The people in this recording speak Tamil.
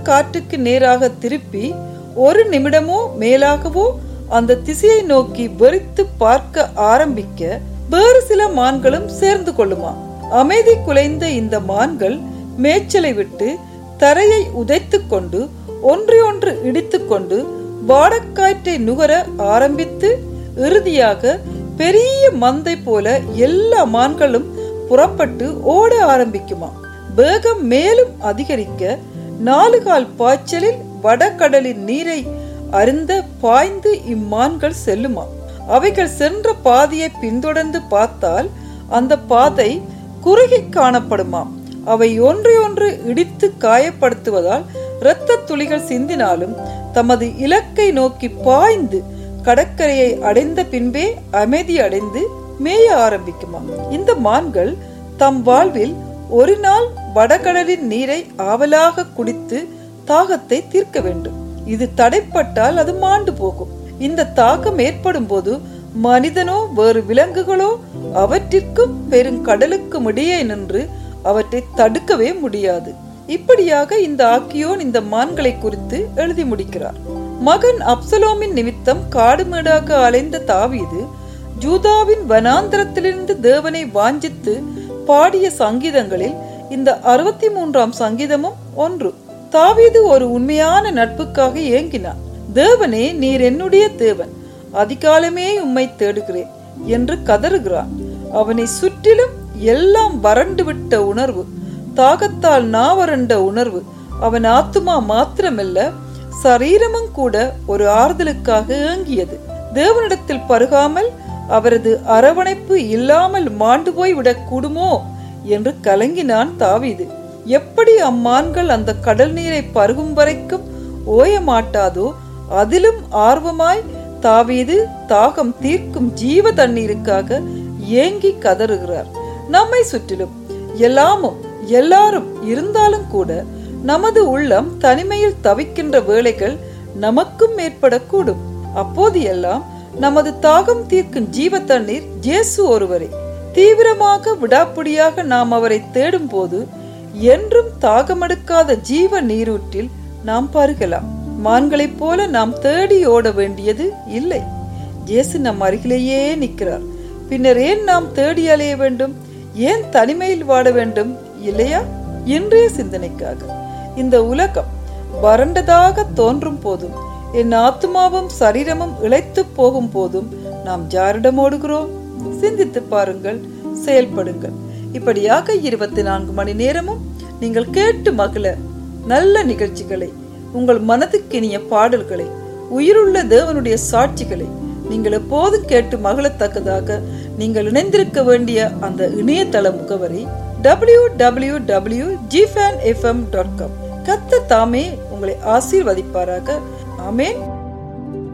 காற்றுக்கு நேராக திருப்பி ஒரு நிமிடமோ மேலாகவோ அந்த திசையை நோக்கி வெறித்து பார்க்க ஆரம்பிக்க வேறு சில மான்களும் சேர்ந்து கொள்ளுமா அமைதி குலைந்த இந்த மான்கள் மேய்ச்சலை விட்டு தரையை உதைத்துக் கொண்டு ஒன்றையொன்று இடித்துக்கொண்டு வாடக்காற்றை நுகர ஆரம்பித்து இறுதியாக பெரிய மந்தை போல எல்லா மான்களும் புறப்பட்டு ஓட ஆரம்பிக்குமா வேகம் மேலும் அதிகரிக்க நாலு கால் பாய்ச்சலில் வடகடலின் நீரை அருந்த பாய்ந்து இம்மான்கள் செல்லுமா அவைகள் சென்ற பாதையை பின்தொடர்ந்து பார்த்தால் அந்த பாதை குறுகி காணப்படுமாம் அவை ஒன்றையொன்று இடித்து காயப்படுத்துவதால் இரத்த துளிகள் சிந்தினாலும் தமது இலக்கை நோக்கி பாய்ந்து கடற்கரையை அடைந்த பின்பே அமைதி அடைந்து மேய ஆரம்பிக்குமா இந்த மான்கள் தம் வாழ்வில் ஒரு நாள் வடகடலின் நீரை ஆவலாக குடித்து தாகத்தை தீர்க்க வேண்டும் இது தடைப்பட்டால் அது மாண்டு போகும் இந்த தாகம் ஏற்படும் போது மனிதனோ வேறு விலங்குகளோ அவற்றிற்கும் பெருங்கடலுக்கும் இடையே நின்று அவற்றை தடுக்கவே முடியாது இப்படியாக இந்த ஆக்கியோன் இந்த மான்களை குறித்து எழுதி முடிக்கிறார் மகன் அப்சலோமின் நிமித்தம் காடுமேடாக அலைந்த தாவீது ஜூதாவின் வனாந்திரத்திலிருந்து தேவனை வாஞ்சித்து பாடிய சங்கீதங்களில் இந்த அறுபத்தி மூன்றாம் சங்கீதமும் ஒன்று தாவீது ஒரு உண்மையான நட்புக்காக ஏங்கினான் தேவனே நீர் என்னுடைய தேவன் அதிகாலமே உம்மை தேடுகிறேன் என்று கதறுகிறான் அவனை சுற்றிலும் எல்லாம் வறண்டு விட்ட உணர்வு தாகத்தால் நாவறண்ட உணர்வு அவன் ஆத்துமா மாத்திரமல்ல சரீரமும் கூட ஒரு ஆறுதலுக்காக ஏங்கியது தேவனிடத்தில் பருகாமல் அவரது அரவணைப்பு இல்லாமல் மாண்டு போய் விடக் கூடுமோ என்று கலங்கினான் தாவீது எப்படி அம்மான்கள் அந்த கடல் நீரை பருகும் வரைக்கும் ஓய மாட்டாதோ அதிலும் ஆர்வமாய் தாவீது தாகம் தீர்க்கும் ஜீவ தண்ணீருக்காக ஏங்கி கதறுகிறார் நம்மை சுற்றிலும் எல்லாமும் எல்லாரும் இருந்தாலும் கூட நமது உள்ளம் தனிமையில் தவிக்கின்ற வேளைகள் நமக்கும் ஏற்படக்கூடும் அப்போது எல்லாம் நமது தாகம் தீர்க்கும் ஜீவ தண்ணீர் ஜேசு ஒருவரே தீவிரமாக விடாப்பிடியாக நாம் அவரை தேடும் போது என்றும் தாகமெடுக்காத ஜீவ நீரூற்றில் நாம் பருகலாம் மான்களைப் போல நாம் தேடி ஓட வேண்டியது இல்லை இயேசு நம் அருகிலேயே நிற்கிறார் பின்னர் ஏன் நாம் தேடி அலைய வேண்டும் ஏன் தனிமையில் வாட வேண்டும் இல்லையா இன்றைய சிந்தனைக்காக இந்த உலகம் வறண்டதாக தோன்றும் போதும் என் ஆத்மாவும் சரீரமும் இழைத்து போகும் போதும் நாம் யாரிடம் ஓடுகிறோம் சிந்தித்து பாருங்கள் செயல்படுங்கள் இப்படியாக இருபத்தி நான்கு மணி நேரமும் நீங்கள் கேட்டு மகிழ நல்ல நிகழ்ச்சிகளை உங்கள் மனதுக்கினிய பாடல்களை உயிருள்ள தேவனுடைய சாட்சிகளை நீங்கள் எப்போதும் கேட்டு மகிழத்தக்கதாக நீங்கள் இணைந்திருக்க வேண்டிய அந்த இணையதள முகவரி டபிள்யூ டபிள்யூ டபிள்யூ ஜிஃபேன் எஃப்எம் டாட் காம் கத்த தாமே உங்களை ஆசீர்வதிப்பாராக ஆமேன்